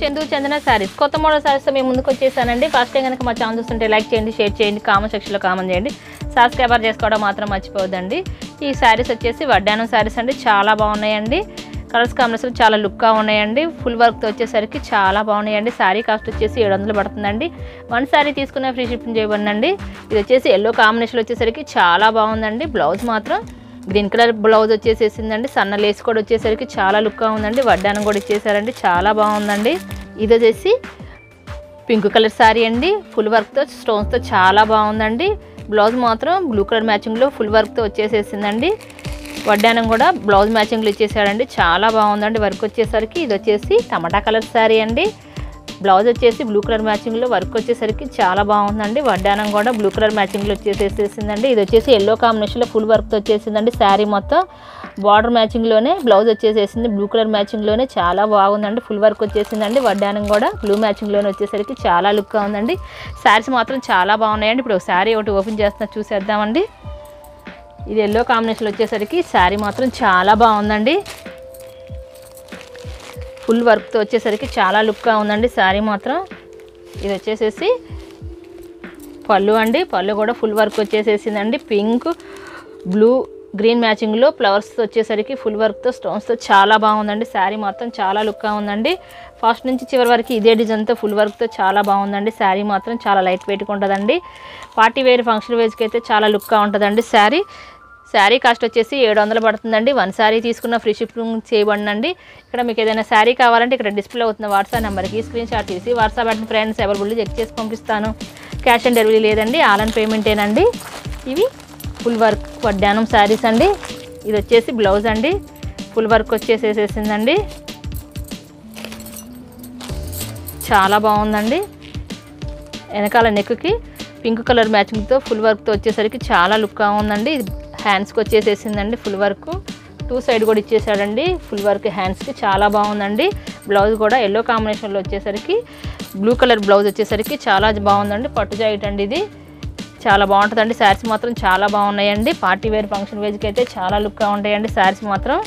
చందుకు చెందిన శారీస్ కొత్త మోడల్ శారీస్తో మేము ముందుకు వచ్చేసానండి ఫస్ట్ టైం కనుక మా ఛానల్ చూస్తుంటే లైక్ చేయండి షేర్ చేయండి కామెంట్ సెక్షన్లో కామెంట్ చేయండి సబ్స్క్రైబర్ చేసుకోవడం మాత్రం మర్చిపోవద్దండి ఈ శారీస్ వచ్చేసి వడ్డానం శారీస్ అండి చాలా బాగున్నాయండి కలర్స్ కాంబినేషన్ చాలా లుక్గా ఉన్నాయండి ఫుల్ వర్క్తో వచ్చేసరికి చాలా బాగున్నాయండి శారీ కాస్ట్ వచ్చేసి ఏడు వందలు పడుతుందండి వన్ శారీ తీసుకున్న ఫ్రీ షిప్పింగ్ చేయబడిందండి ఇది వచ్చేసి ఎల్లో కాంబినేషన్ వచ్చేసరికి చాలా బాగుందండి బ్లౌజ్ మాత్రం గ్రీన్ కలర్ బ్లౌజ్ వచ్చేసేసిందండి సన్న లేస్ కూడా వచ్చేసరికి చాలా లుక్గా ఉందండి వడ్డానం కూడా ఇచ్చేసారండి చాలా బాగుందండి ఇది వచ్చేసి పింక్ కలర్ శారీ అండి ఫుల్ వర్క్తో స్టోన్స్తో చాలా బాగుందండి బ్లౌజ్ మాత్రం బ్లూ కలర్ మ్యాచింగ్లో ఫుల్ వర్క్తో వచ్చేసేసిందండి వడ్డానం కూడా బ్లౌజ్ మ్యాచింగ్లో ఇచ్చేసాడండి చాలా బాగుందండి వర్క్ వచ్చేసరికి ఇది వచ్చేసి టమాటా కలర్ శారీ అండి బ్లౌజ్ వచ్చేసి బ్లూ కలర్ మ్యాచింగ్లో వర్క్ వచ్చేసరికి చాలా బాగుందండి వడ్డానం కూడా బ్లూ కలర్ మ్యాచింగ్లో వచ్చేసేసిందండి ఇది వచ్చేసి ఎల్లో కాంబినేషన్లో ఫుల్ వర్క్తో వచ్చేసిందండి శారీ మొత్తం బార్డర్ మ్యాచింగ్లోనే బ్లౌజ్ వచ్చేసేసింది బ్లూ కలర్ మ్యాచింగ్లోనే చాలా బాగుందండి ఫుల్ వర్క్ వచ్చేసిందండి వడ్డానం కూడా బ్లూ మ్యాచింగ్లోనే వచ్చేసరికి చాలా లుక్గా ఉందండి శారీస్ మాత్రం చాలా బాగున్నాయండి ఇప్పుడు ఒక శారీ ఒకటి ఓపెన్ చేస్తున్నా చూసేద్దామండి ఇది ఎల్లో కాంబినేషన్లో వచ్చేసరికి శారీ మాత్రం చాలా బాగుందండి ఫుల్ వర్క్తో వచ్చేసరికి చాలా లుక్గా ఉందండి శారీ మాత్రం ఇది వచ్చేసేసి పళ్ళు అండి పళ్ళు కూడా ఫుల్ వర్క్ వచ్చేసేసిందండి పింక్ బ్లూ గ్రీన్ మ్యాచింగ్లో ఫ్లవర్స్ వచ్చేసరికి ఫుల్ వర్క్తో స్టోన్స్తో చాలా బాగుందండి శారీ మొత్తం చాలా లుక్గా ఉందండి ఫస్ట్ నుంచి చివరి వరకు ఇదే డిజైన్తో ఫుల్ వర్క్తో చాలా బాగుందండి శారీ మాత్రం చాలా లైట్ వెయిట్గా ఉంటుందండి పార్టీ వేర్ ఫంక్షన్ వేజ్కి అయితే చాలా లుక్గా ఉంటుందండి శారీ శారీ కాస్ట్ వచ్చేసి ఏడు వందలు పడుతుందండి వన్ శారీ తీసుకున్న ఫ్రీ షిప్పింగ్ చేయబడినండి ఇక్కడ మీకు ఏదైనా శారీ కావాలంటే ఇక్కడ డిస్ప్లే అవుతున్న వాట్సాప్ నెంబర్కి స్క్రీన్ షాట్ తీసి వాట్సాప్ అంటే ఫ్రెండ్స్ అవైలబుల్ చెక్ చేసి పంపిస్తాను క్యాష్ ఆన్ డెలివరీ లేదండి ఆన్లైన్ పేమెంటేనండి ఇవి ఫుల్ వర్క్ వడ్డానం శారీస్ అండి ఇది వచ్చేసి బ్లౌజ్ అండి ఫుల్ వర్క్ వచ్చేసేసేసిందండి చాలా బాగుందండి వెనకాల నెక్కి పింక్ కలర్ మ్యాచింగ్తో ఫుల్ వర్క్తో వచ్చేసరికి చాలా లుక్గా ఉందండి హ్యాండ్స్కి వచ్చేసేసిందండి ఫుల్ వర్క్ టూ సైడ్ కూడా ఇచ్చేసాడండి ఫుల్ వర్క్ హ్యాండ్స్కి చాలా బాగుందండి బ్లౌజ్ కూడా ఎల్లో కాంబినేషన్లో వచ్చేసరికి బ్లూ కలర్ బ్లౌజ్ వచ్చేసరికి చాలా బాగుందండి పట్టు జాకెట్ అండి ఇది చాలా బాగుంటుందండి శారీస్ మాత్రం చాలా బాగున్నాయండి పార్టీ వేర్ ఫంక్షన్ వేజ్కి అయితే చాలా లుక్గా ఉంటాయండి శారీస్ మాత్రం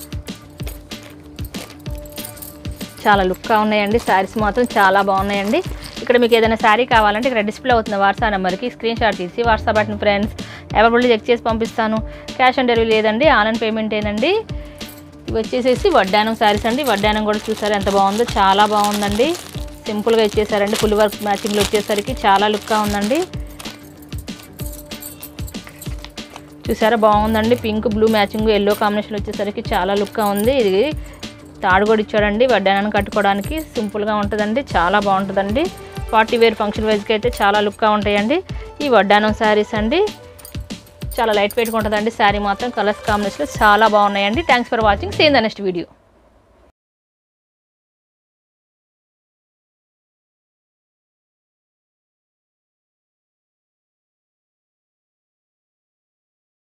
చాలా లుక్గా ఉన్నాయండి శారీస్ మాత్రం చాలా బాగున్నాయండి ఇక్కడ మీకు ఏదైనా శారీ కావాలంటే ఇక్కడ డిస్ప్లే అవుతున్న వాట్సాప్ నెంబర్కి స్క్రీన్ షాట్ తీసి వాట్సాప్ బట్టిన ఫ్రెండ్స్ అవైలబుల్ చెక్ చేసి పంపిస్తాను క్యాష్ ఆన్ డెలివరీ లేదండి ఆన్లైన్ పేమెంటేనండి ఇవి వచ్చేసేసి వడ్డానం శారీస్ అండి వడ్డానం కూడా చూసారు ఎంత బాగుందో చాలా బాగుందండి సింపుల్గా ఇచ్చేసారండి ఫుల్ వర్క్ మ్యాచింగ్లో వచ్చేసరికి చాలా లుక్గా ఉందండి చూసారా బాగుందండి pink blue matching yellow combination వచ్చేసరికి చాలా లుక్గా ఉంది ఇది తాడు కూడా ఇచ్చాడండి వడ్డానాన్ని కట్టుకోవడానికి సింపుల్గా ఉంటుందండి చాలా బాగుంటుందండి పార్టీ వేర్ ఫంక్షన్ వైజ్కి అయితే చాలా లుక్గా ఉంటాయండి ఈ వడ్డానం శారీస్ అండి చాలా లైట్ వెయిట్గా ఉంటుందండి శారీ మాత్రం కలర్స్ కాంబినేషన్లో చాలా బాగున్నాయండి thanks for watching same the next video